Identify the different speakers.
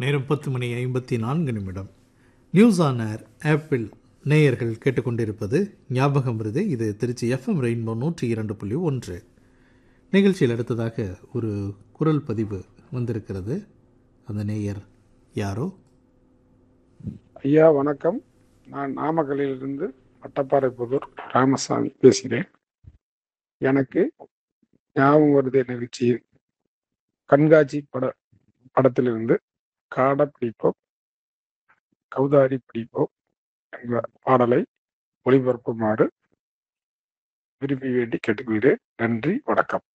Speaker 1: நேரம் பத்து மணி ஐம்பத்தி நான்கு நிமிடம் நியூஸ் ஆன் ஏர் ஆப்பிள் நேயர்கள் கேட்டுக்கொண்டிருப்பது ஞாபகம் வருது இது திருச்சி எஃப்எம் ரெயின்போ நூற்றி இரண்டு புள்ளி ஒன்று நிகழ்ச்சியில் அடுத்ததாக ஒரு குரல் பதிவு வந்திருக்கிறது அந்த நேயர் யாரோ
Speaker 2: ஐயா வணக்கம் நான் நாமக்கல்லிலிருந்து பட்டப்பாறை புதூர் ராமசாமி பேசுகிறேன் எனக்கு ஞாபகம் வருது நிகழ்ச்சியில் கண்காட்சி பட படத்திலிருந்து காட பிடிப்போம் கௌதாரி பிடிப்போம் என்ற பாடலை ஒளிபரப்புமாறு விரும்பி வேண்டி கேட்டுக்கொள்கிறேன் நன்றி வணக்கம்